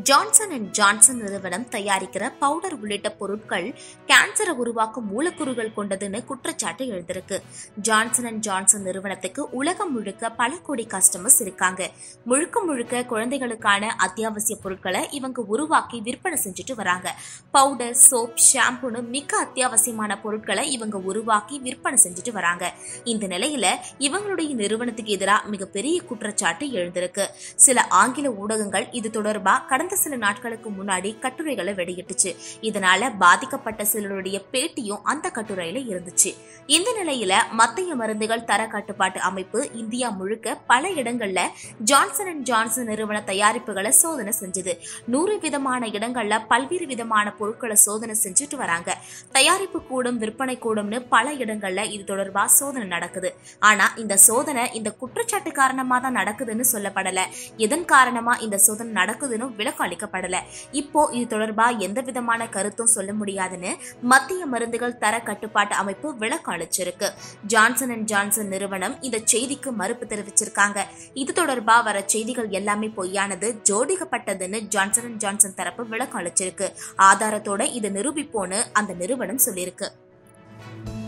Johnson and Johnson நிறுவனம் தயாரிக்கிற powder உள்ளிட்ட பொருட்கள் கேன்சரை உருவாக்கும் மூலக்கூறுகள் கொண்டதுன்னு குற்றச்சாட்டு எழுந்திருக்கு ஜான்சன் அண்ட் ஜான்சன் நிறுவனத்துக்கு உலகம் முழுக்க பல கோடி கஸ்டமர்ஸ் இருக்காங்க முழுக்க முழுக்க குழந்தைகளுக்கான அத்தியாவசிய பொருட்களை இவங்க உருவாக்கி விற்பனை செஞ்சுட்டு வராங்க பவுடர் சோப் ஷாம்புன்னு மிக அத்தியாவசியமான பொருட்களை இவங்க உருவாக்கி விற்பனை செஞ்சுட்டு வராங்க இந்த நிலையில இவங்களுடைய நிறுவனத்துக்கு எதிராக மிகப்பெரிய குற்றச்சாட்டு எழுந்திருக்கு சில ஆங்கில ஊடகங்கள் இது தொடர்பா கடந்த சில நாட்களுக்கு முன்னாடி கட்டுரைகளை வெளியிட்டுச்சு இதனால பாதிக்கப்பட்ட சிலருடைய பேட்டியும் அந்த கட்டுரையில இருந்துச்சு இந்த நிலையில மத்திய மருந்துகள் தர கட்டுப்பாட்டு அமைப்பு இந்தியா முழுக்க பல இடங்கள்ல ஜான்சன் அண்ட் ஜான்சன் நிறுவன தயாரிப்புகளை சோதனை செஞ்சது நூறு விதமான இடங்கள்ல பல்வேறு விதமான பொருட்களை சோதனை செஞ்சுட்டு வராங்க தயாரிப்பு கூடம் விற்பனை கூடம்னு பல இடங்கள்ல இது தொடர்பா சோதனை நடக்குது ஆனா இந்த சோதனை இந்த குற்றச்சாட்டு காரணமா தான் நடக்குதுன்னு சொல்லப்படல எதன் காரணமா இந்த சோதனை நடக்குதுன்னு விளக்கம் அளிக்கப்படல இப்போ இது தொடர்பா எந்த விதமான கருத்தும் சொல்ல முடியாதுன்னு மத்திய மருந்துகள் தர கட்டுப்பாட்டு அமைப்பு விளக்கம் அளிச்சிருக்கு ஜான்சன் அண்ட் ஜான்சன் நிறுவனம் இந்த செய்திக்கு மறுப்பு தெரிவிச்சிருக்காங்க இது தொடர்பா வர செய்திகள் எல்லாமே பொய்யானது ஜோடிக்கப்பட்டதுன்னு ஜான்சன் அண்ட் ஜான்சன் தரப்பு விளக்கம் அளிச்சிருக்கு ஆதாரத்தோட இதை நிரூபிப்போன்னு அந்த நிறுவனம் சொல்லியிருக்கு